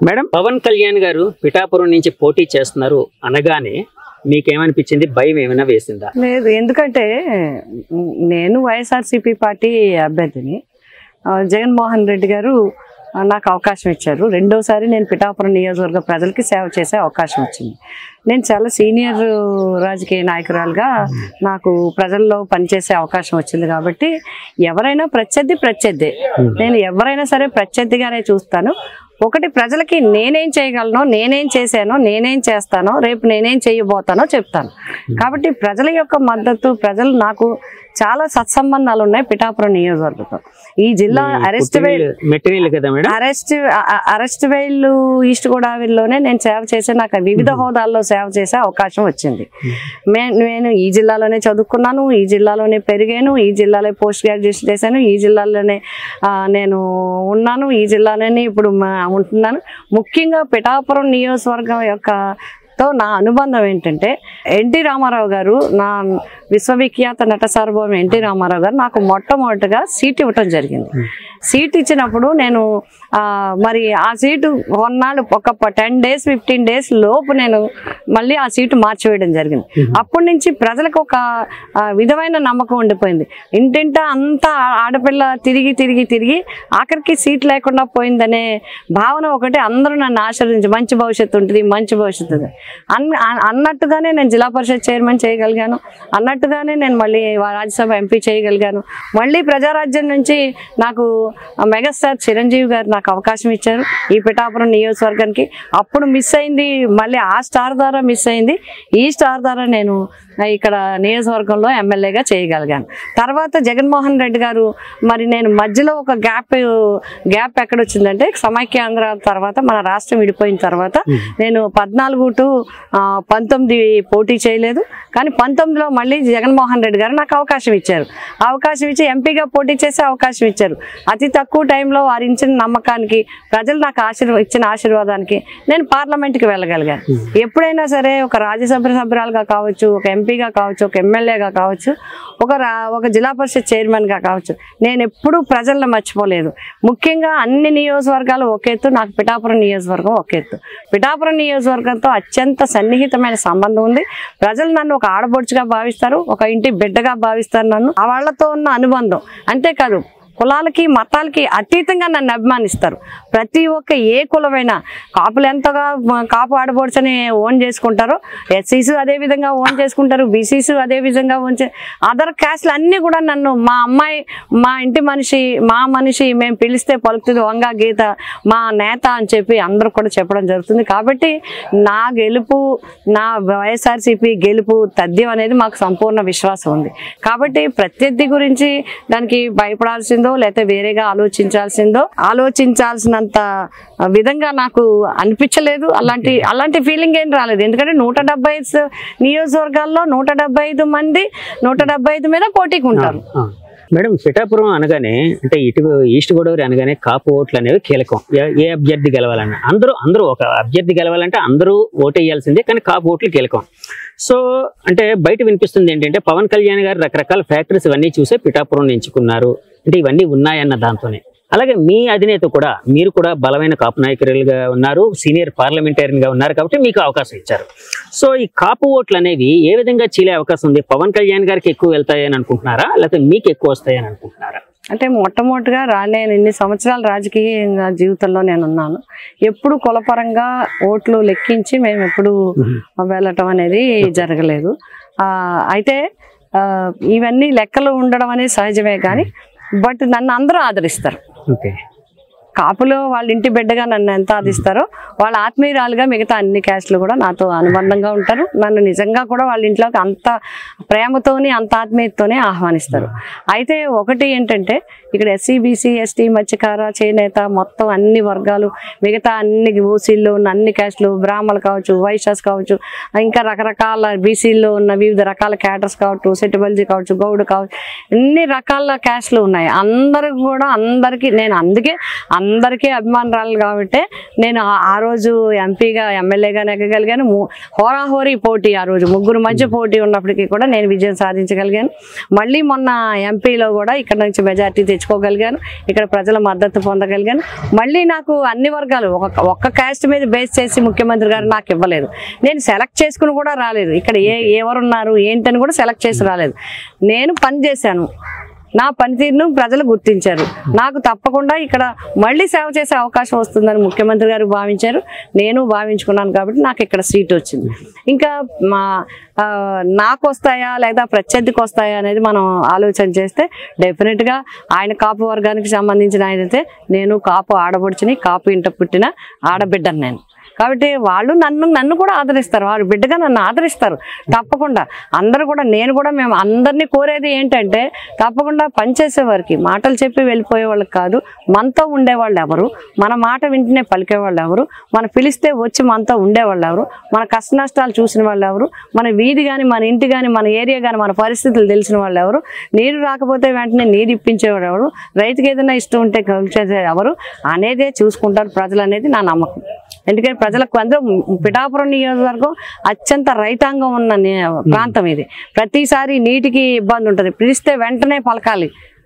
Madam Pawan Kalyan గారు పిఠాపురం నుంచి పోటీ చేస్తున్నారు అనగానే మీకేమనిపించింది భయం ఏమైనా వేసిందా లేదు ఎందుకంటే ఉమ్, నేను వైఎస్ఆర్సీపీ పార్టీ అభ్యర్థిని ఆ, జగన్మోహన్ రెడ్డి గారు ఆ, నాకు అవకాశం ఇచ్చారు రెండోసారి నేను పిఠాపురం నియోజకవర్గ ప్రజలకి సేవ చేసే అవకాశం వచ్చింది నేను చాలా సీనియర్ రాజకీయ నాయకురాలుగా నాకు ప్రజల్లో పనిచేసే అవకాశం వచ్చింది కాబట్టి ఎవరైనా ప్రత్యర్థి ప్రత్యర్థి నేను ఎవరైనా సరే ప్రత్యర్థిగానే చూస్తాను ఒకటి ప్రజలకి నేనేం చేయగలనో నేనేం చేశానో నేనేం చేస్తానో రేపు నేనేం చేయబోతానో చెప్తాను కాబట్టి ప్రజల యొక్క మద్దతు ప్రజలు నాకు చాలా సత్సంబంధాలు ఉన్నాయి పిఠాపురం నియోజకవర్గంతో ఈ జిల్లా అరెస్ట్ మెటీరియల్ కదా madam arrest arrest while east గోదావరిలోనే నేను సేవ చేసే నాకు వివిధ హోదాల్లో సేవ చేసే అవకాశం వచ్చింది మే- నేను ఈ జిల్లాలోనే చదువుకున్నాను ఈ జిల్లాలోనే పెరిగాను ఈ జిల్లాలో పోస్ట్ గ్రాడ్యుయేషన్ చేశాను ఈ జిల్లాలోనే ఆ, నేను ఉన్నాను ఈ జిల్లాలోనే ఇప్పుడు మా- ఉంటున్నాను ముఖ్యంగా పిఠాపురం నియోజకవర్గం యొక్క తో నా అనుబంధం ఏంటంటే ఎన్టీ రామారావు గారు నా విశ్వవిఖ్యాత నట సార్వభౌమ ఎన్టీ రామారావు గారు నాకు మొట్టమొదటిగా సీట్ ఇవ్వటం జరిగింది సీట్ ఇచ్చినప్పుడు నేను ఆ, మరి ఆ సీటు కొన్నాళ్ళు ఒక టెన్ డేస్ ఫిఫ్టీన్ డేస్ లోపు నేను మళ్ళీ ఆ సీటు మార్చివేయడం జరిగింది అప్పటి నుంచి ప్రజలకు ఒక ఆ, విధమైన నమ్మకం ఉండిపోయింది ఇంటింట అంతా ఆ- ఆడపిల్ల తిరిగి తిరిగి తిరిగి ఆఖరికి సీట్ లేకుండా పోయిందనే భావన ఒకటి అందరూ నన్ను ఆశీర్వదించి మంచి భవిష్యత్తు ఉంటుంది మంచి భవిష్యత్తు ఉంది అన్న అ- అన్నట్టుగానే నేను జిల్లా పరిషత్ చైర్మన్ చేయగలిగాను అన్నట్టుగానే నేను మళ్ళీ వా- రాజ్యసభ ఎంపీ చేయగలిగాను మళ్ళీ ప్రజారాజ్యం నుంచి నాకు ఆ మెగాస్టార్ చిరంజీవి గారు నాకు అవకాశం ఇచ్చారు ఈ పిఠాపురం నియోజకవర్గానికి అప్పుడు మిస్ అయింది మళ్ళీ ఆ స్టార్ ద్వారా మిస్ అయింది ఈ స్టార్ ద్వారా నేను ఆ, ఇక్కడ నియోజకవర్గంలో ఎమ్మెల్యేగా చేయగలిగాను తర్వాత జగన్మోహన్ రెడ్డి గారు మరి నేను మధ్యలో ఒక గ్యాప్ గ్యాప్ ఎక్కడ వచ్చిందంటే సమైక్యాంధ్ర తర్వాత మన రాష్ట్రం విడిపోయిన తర్వాత నేను పద్నాలుగు టు ఆ, పంతొమ్మిది పోటీ చేయలేదు కానీ పంతొమ్మిదిలో మళ్ళీ జగన్మోహన్ రెడ్డి గారు నాకు అవకాశం ఇచ్చారు అవకాశం ఇచ్చి ఎంపీగా పోటీ చేసే అవకాశం ఇచ్చారు అతి తక్కువ టైంలో వారు ఇచ్చిన నమ్మకానికి ప్రజలు నాకు ఆశీర్వ ఇచ్చిన ఆశీర్వాదానికి నేను పార్లమెంట్కి వెళ్ళగలిగాను ఎప్పుడైనా సరే ఒక రాజ్యసభ సభ్యురాలుగా కావచ్చు ఒక ఎంపీగా కావచ్చు ఒక ఎమ్మెల్యేగా కావచ్చు ఒక రా- ఒక జిల్లా పరిషత్ చైర్మన్గా కావచ్చు నేను ఎప్పుడూ ప్రజలను మర్చిపోలేదు ముఖ్యంగా అన్ని నియోజకవర్గాలు ఒక ఎత్తు నాకు పిఠాపురం నియోజకవర్గం ఒక ఎత్తు పిఠాపురం నియోజకవర్గంతో అత్యంత సన్నిహితమైన సంబంధం ఉంది ప్రజలు నన్ను ఒక ఆడబొడుచుగా భావిస్తారు ఒక ఇంటి బిడ్డగా భావిస్తారు నన్ను ఆ వాళ్ళతో ఉన్న అనుబంధం అంతేకాదు కులాలకి మతాలకి అతీతంగా నన్ను అభిమానిస్తారు ప్రతి ఒక్క ఏ కులమైనా కాపులు ఎంతగా మ- కాపు ఆడబోడ్చని ఓన్ చేసుకుంటారో ఎస్సీస్ అదే విధంగా ఓన్ చేసుకుంటారు బీసీస్ అదే విధంగా ఓన్ చే అదర్ క్యాస్ట్లు అన్నీ కూడా నన్ను మా అమ్మాయి మా ఇంటి మనిషి మా మనిషి మేము పిలిస్తే పలుకుతుంది వంగ గీత మా నేత అని చెప్పి అందరూ కూడా చెప్పడం జరుగుతుంది కాబట్టి నా గెలుపు నా వైఎస్ఆర్సీపీ గెలుపు తథ్యం అనేది మాకు సంపూర్ణ విశ్వాసం ఉంది కాబట్టి ప్రత్యర్థి గురించి దానికి భయపడాల్సిందో లేకపోతే వేరేగా ఆలోచించాల్సిందో ఆలోచించాల్సినంత విధంగా నాకు అనిపించలేదు అలాంటి అలాంటి ఫీలింగ్ ఏం రాలేదు ఎందుకంటే నూట డెబ్బై ఐదు నియోజకవర్గాల్లో నూట డెబ్బై ఐదు మంది నూట డెబ్బై ఐదు మీద పోటీకి ఉంటారు ఆ. మేడం పిఠాపురం అనగానే అంటే ఇటు ఈస్ట్ గోదావరి అనగానే కాపు ఓట్లు అనేవి కీలకం ఏ- ఏ అభ్యర్థి గెలవాలన్నా అందరూ అందరూ ఒక అభ్యర్థి గెలవాలంటే అందరూ ఓటేయాల్సిందే కానీ కాపు ఓట్లు కీలకం సో అంటే బయట వినిపిస్తుంది ఏంటంటే పవన్ కళ్యాణ్ గారు రకరకాల ఫ్యాక్టరీస్ ఇవన్నీ చూసే పిఠాపురం ఎంచుకున్నారు అంటే ఇవన్నీ ఉన్నాయన్న దాంతోనే అలాగే మీ అధినేత కూడా మీరు కూడా బలమైన కాపు నాయకులుగా ఉన్నారు సీనియర్ పార్లమెంటేరియన్ గా ఉన్నారు కాబట్టి మీకు అవకాశం ఇచ్చారు సో ఈ కాపు ఓట్లు అనేవి ఏ విధంగా చీలే అవకాశం ఉంది పవన్ కళ్యాణ్ గారికి ఎక్కువ వెళ్తాయని అనుకుంటున్నారా లేకపోతే మీకు ఎక్కువ వస్తాయని అనుకుంటున్నారా అంటే మొట్టమొదటిగా రా నేను ఇన్ని సంవత్సరాల రాజకీయ జీవితంలో నేను ఉన్నాను ఎప్పుడు కులపరంగా ఓట్లు లెక్కించి మేము ఎప్పుడు వెళ్ళటం అనేది జరగలేదు ఆ, అయితే ఆ, ఇవన్నీ లెక్కలు ఉండడం అనేది సహజమే కానీ బట్ నన్ను అందరూ ఆదరిస్తారు ఓకే కాపులో వాళ్ళ ఇంటి బిడ్డగా నన్ను ఎంత ఆదిస్తారో వాళ్ళ ఆత్మీయురాలుగా మిగతా అన్ని క్యాస్ట్లు కూడా నాతో అనుబంధంగా ఉంటారు నన్ను నిజంగా కూడా వాళ్ళ ఇంట్లోకి అంత ప్రేమతోని అంత ఆత్మీయతతోనే ఆహ్వానిస్తారు అయితే ఒకటి ఏంటంటే ఇక్కడ ఎస్సీ బీసీ ఎస్టీ మత్స్యకార చేనేత మొత్తం అన్ని వర్గాలు మిగతా అన్ని ఓసీల్లో ఉన్న అన్ని క్యాస్ట్లు బ్రాహ్మణులు కావచ్చు వైశ్యాస్ కావచ్చు ఇంకా రకరకాల బీసీల్లో ఉన్న వివిధ రకాల క్యాటర్స్ కావచ్చు సెటిబల్జీ కావచ్చు గౌడ్ కావచ్చు అన్ని రకాల క్యాస్ట్లు ఉన్నాయి అందరికి కూడా అందరికీ నేను అందుకే అందరికీ అభిమానురాలు కాబట్టి నేను ఆ- ఆ రోజు ఎంపీగా ఎమ్మెల్యేగా నెగ్గగలిగాను ము- హోరాహోరీ పోటీ ఆ రోజు ముగ్గురు మధ్య పోటీ ఉన్నప్పటికీ కూడా నేను విజయం సాధించగలిగాను మళ్ళీ మొన్న ఎంపీలో కూడా ఇక్కడ నుంచి మెజార్టీ తెచ్చుకోగలిగాను ఇక్కడ ప్రజల మద్దతు పొందగలిగాను మళ్ళీ నాకు అన్ని వర్గాలు ఒక ఒక్క క్యాస్ట్ మీద బేస్ చేసి ముఖ్యమంత్రి గారు నాకు ఇవ్వలేదు నేను సెలెక్ట్ చేసుకుని కూడా రాలేదు ఇక్కడ ఏ ఎవరున్నారు ఏంటని కూడా సెలెక్ట్ చేసి రాలేదు నేను పని చేశాను నా పనితీరును ప్రజలు గుర్తించారు నాకు తప్పకుండా ఇక్కడ మళ్ళీ సేవ చేసే అవకాశం వస్తుందని ముఖ్యమంత్రి గారు భావించారు నేను భావించుకున్నాను కాబట్టి నాకు ఇక్కడ సీట్ వచ్చింది ఇంకా మా ఆ, నాకు వస్తాయా లేదా ప్రత్యర్థికి వస్తాయా అనేది మనం ఆలోచన చేస్తే డెఫినెట్గా ఆయన కాపు వర్గానికి సంబంధించిన ఆయనైతే నేను కాపు ఆడబడుచుని కాపు ఇంట పుట్టిన ఆడబిడ్డను నేను కాబట్టి వాళ్ళు నన్ను నన్ను కూడా ఆదరిస్తారు వాళ్ళు బిడ్డగా నన్ను ఆదరిస్తారు తప్పకుండా అందరూ కూడా నేను కూడా మేము అందరినీ కోరేది ఏంటంటే తప్పకుండా పనిచేసే వారికి మాటలు చెప్పి వెళ్ళిపోయే వాళ్ళకి కాదు మనతో ఉండేవాళ్ళు ఎవరు మన మాట వింటనే పలికేవాళ్ళు ఎవరు మన పిలిస్తే వచ్చి మనతో ఉండేవాళ్ళు ఎవరు మన కష్ట నష్టాలు చూసిన వాళ్ళు ఎవరు మన వీధి కానీ మన ఇంటి కానీ మన ఏరియా కానీ మన పరిస్థితులు తెలిసిన వాళ్ళు ఎవరు నీరు రాకపోతే వెంటనే నీరు ఇప్పించేవాడు ఎవరు రైతుకి ఏదైనా ఇష్టం ఉంటే కలిసేది ఎవరు అనేదే చూసుకుంటారు ప్రజలు అనేది నా నమ్మకం ఎందుకంటే ప్రజలకు అందరూ పిఠాపురం నియోజకవర్గం అత్యంత రైతాంగం ఉన్న ని- ప్రాంతం ఇది ప్రతిసారి నీటికి ఇబ్బంది ఉంటుంది పిలిస్తే వెంటనే పలకాలి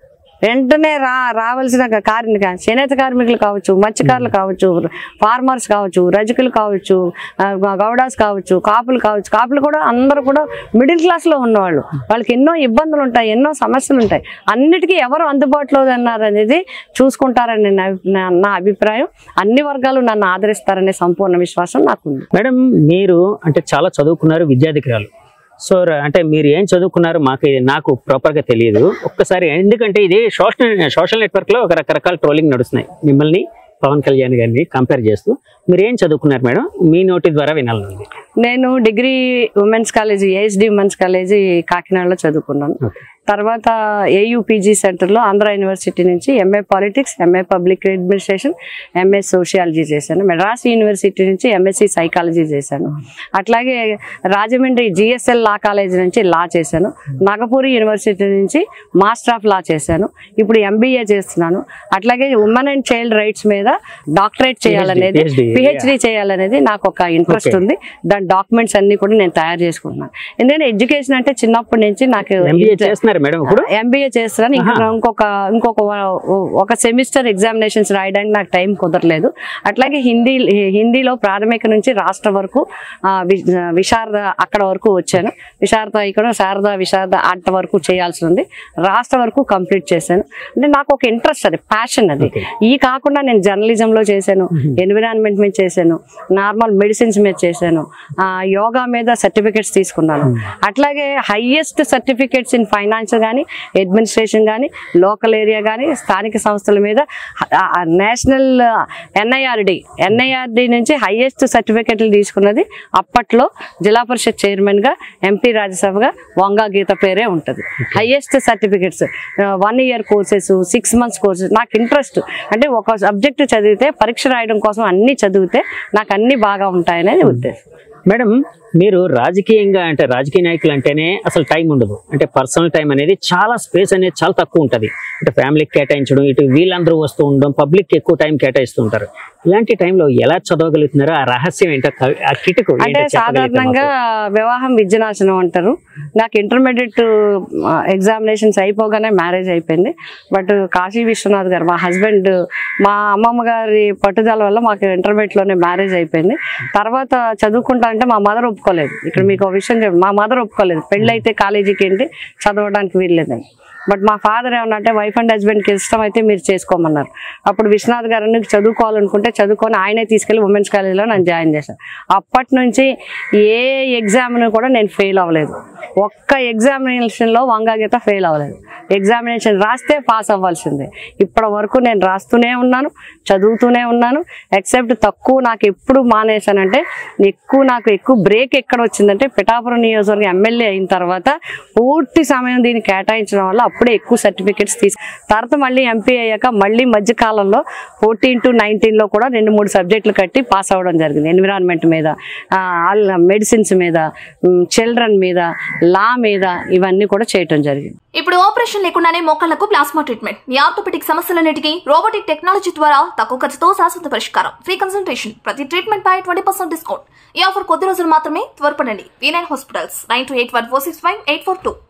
వెంటనే రా రావాల్సిన కార్మిక చేనేత కార్మికులు కావచ్చు మత్స్యకారులు కావచ్చు ఫార్మర్స్ కావచ్చు రజకులు కావచ్చు ఆ, గౌడాస్ కావచ్చు కాపులు కావచ్చు కాపులు కూడా అందరూ కూడా మిడిల్ క్లాస్లో ఉన్నవాళ్ళు వాళ్ళకి ఎన్నో ఇబ్బందులు ఉంటాయి ఎన్నో సమస్యలు ఉంటాయి అన్నిటికీ ఎవరు అందుబాటులో ఉన్నారు అనేది చూసుకుంటారని నా నా- నా అభిప్రాయం అన్ని వర్గాలు నన్ను ఆదరిస్తారనే సంపూర్ణ విశ్వాసం నాకుంది మేడం మీరు అంటే చాలా చదువుకున్నారు విద్యాధికారులు సో ర- అంటే మీరు ఏం చదువుకున్నారు మాకు ఇది నాకు ప్రాపర్ గా తెలియదు ఒక్కసారి ఎందుకంటే ఇది సోషల్ సోషల్ నెట్వర్క్ లో ఒక రకరకాల ట్రోలింగ్ నడుస్తున్నాయి మిమ్మల్ని పవన్ కళ్యాణ్ గారిని కంపేర్ చేస్తూ మీరు ఏం చదువుకున్నారు మేడం మీ నోటి ద్వారా వినాలనుంది నేను degree women's college ASD women's college కాకినాడలో చదువుకున్నాను ఓకే తర్వాత ఏయుపీజీ సెంటర్లో ఆంధ్ర యూనివర్సిటీ నుంచి MA politics MA public administration MA sociology చేశాను మెడ్రాస్ యూనివర్సిటీ నుంచి ఎంఎస్సి సైకాలజీ చేశాను అట్లాగే రాజమండ్రి జిఎస్ఎల్ లా కాలేజ్ నుంచి లా చేశాను నాగపూరి యూనివర్సిటీ నుంచి మాస్టర్ ఆఫ్ లా చేశాను ఇప్పుడు ఎంబీఏ చేస్తున్నాను అట్లాగే ఉమెన్ అండ్ చైల్డ్ రైట్స్ మీద డాక్టరేట్ చేయాలనేది PhD, yeah. పిహెచ్డి చేయాలనేది నాకు ఒక ఇంట్రెస్ట్ Okay. ఉంది దాని డాక్యుమెంట్స్ అన్ని కూడా నేను తయారు చేసుకుంటున్నాను ఎందుకంటే ఎడ్యుకేషన్ అంటే చిన్నప్పటి నుంచి నాకు ఎంబీఏ చేస్తున్నారు మేడం ఇప్పుడు ఎంబీఏ చేస్తున్నాను ఇంకా ఇంకొక ఇంకొక వ- ఒక సెమిస్టర్ ఎగ్జామినేషన్స్ రాయడానికి నాకు టైం కుదరలేదు అట్లాగే హిందీ హిందీలో ప్రాథమిక నుంచి రాష్ట్ర వరకు ఆ, వి- విశారద అక్కడ వరకు వచ్చాను విశారద ఇక్కడ శారద విశారద అట్ట వరకు చేయాల్సి ఉంది రాష్ట్ర వరకు కంప్లీట్ చేశాను అంటే నాకు ఒక ఇంట్రెస్ట్ అది ప్యాషన్ అది Okay. ఈ కాకుండా నేను జర్నలిజంలో చేశాను ఎన్విరాన్మెంట్ మీద చేశాను నార్మల్ మెడిసిన్స్ మీద చేశాను ఆ, యోగా మీద సర్టిఫికెట్స్ తీసుకున్నాను అట్లాగే హైయెస్ట్ సర్టిఫికెట్స్ ఇన్ ఫైనాన్స్ కానీ అడ్మినిస్ట్రేషన్ కానీ లోకల్ ఏరియా కానీ స్థానిక సంస్థల మీద నేషనల్ ఎన్ఐఆర్డి ఎన్ఐఆర్డి నుంచి హైయెస్ట్ సర్టిఫికెట్లు తీసుకున్నది అప్పట్లో జిల్లా పరిషత్ చైర్మన్ గా ఎంపీ రాజ్యసభగా వంగా గీత పేరే ఉంటుంది highest certificates one year courses six months courses నాకు ఇంట్రెస్ట్ అంటే ఒక సబ్జెక్ట్ చదివితే పరీక్ష రాయడం కోసం అన్ని చదివితే నాకు అన్ని బాగా ఉంటాయనేది ఉద్దేశం మేడం మీరు రాజకీయంగా అంటే రాజకీయ నాయకులు అంటేనే అసలు టైం ఉండదు అంటే పర్సనల్ టైం అనేది చాలా స్పేస్ అనేది చాలా తక్కువ ఉంటుంది అంటే ఫ్యామిలీకి కేటాయించడం ఇటు వీళ్ళందరూ వస్తూ ఉండడం పబ్లిక్ ఎక్కువ టైం కేటాయిస్తూ ఉంటారు ఇలాంటి టైంలో ఎలా చదవగలుగుతున్నారో ఆ రహస్యం ఏంటో క- ఆ కిటుకు ఏంటో అంటే చెప్పగలుగుతారా సాధారణంగా వివాహం విద్యనాశనం అంటారు నాకు ఇంటర్మీడియట్ ఎగ్జామినేషన్స్ అయిపోగానే మ్యారేజ్ అయిపోయింది బట్ కాశీ విశ్వనాథ్ గారు మా హస్బెండ్ మా అమ్మమ్మ గారి పట్టుదల వల్ల మాకు ఇంటర్మీడియట్ లోనే మ్యారేజ్ అయిపోయింది తర్వాత చదువుకుంటా అంటే మా మదర్ ఒప్పుకోలేదు ఇక్కడ మీకు ఒక విషయం చెప్పు మా మదర్ ఒప్పుకోలేదు పెళ్ళైతే కాలేజీకి ఏంటి చదవడానికి వీల్లేదని బట్ మా ఫాదర్ ఏమన్నా అంటే వైఫ్ అండ్ హస్బెండ్కి ఇష్టం అయితే మీరు చేసుకోమన్నారు అప్పుడు విశ్వనాథ్ గారు నీకు చదువుకోవాలనుకుంటే చదువుకొని ఆయనే తీసుకెళ్లి ఉమెన్స్ కాలేజీలో నన్ను జాయిన్ చేశాను అప్పటి నుంచి ఏ ఎగ్జామ్ను కూడా నేను ఫెయిల్ అవ్వలేదు ఒక్క ఎగ్జామినేషన్లో వంగాగీత ఫెయిల్ అవ్వలేదు ఎగ్జామినేషన్ రాస్తే పాస్ అవ్వాల్సిందే ఇప్పటి వరకు నేను రాస్తూనే ఉన్నాను చదువుతూనే ఉన్నాను ఎక్సెప్ట్ తక్కువ నాకు ఎప్పుడు మానేశానంటే ఎక్కువ నాకు ఎక్కువ బ్రేక్ ఎక్కడ వచ్చిందంటే పిఠాపురం నియోజకవర్గం ఎమ్మెల్యే అయిన తర్వాత పూర్తి సమయం దీన్ని కేటాయించడం వల్ల అప్పుడే ఎక్కువ సర్టిఫికెట్స్ తీసు తర్వాత మళ్ళీ ఎంపీ అయ్యాక మళ్ళీ మధ్య కాలంలో ఫోర్టీన్ టు నైన్టీన్లో కూడా రెండు మూడు సబ్జెక్టులు కట్టి పాస్ అవ్వడం జరిగింది ఎన్విరాన్మెంట్ మీద మెడిసిన్స్ మీద చిల్డ్రన్ మీద లా మీద ఇవన్నీ కూడా చేయటం జరిగింది ఇప్పుడు ఆపరేషన్ లేకుండానే మోకాళ్లకు ప్లాస్మా ట్రీట్మెంట్ మీ ఆర్థోపెటిక్ సమస్యలన్నిటికీ రోబోటిక్ టెక్నాలజీ ద్వారా తక్కువ ఖర్చుతో శాశ్వత పరిష్కారం ఫ్రీ కన్సల్టేషన్ ప్రతి ట్రీట్మెంట్ పై ట్వంటీ పర్సెంట్ డిస్కౌంట్ ఈ ఆఫర్ కొద్ది రోజులు మాత్రమే త్వరపడండి V nine hospitals nine two eight one four six five eight four two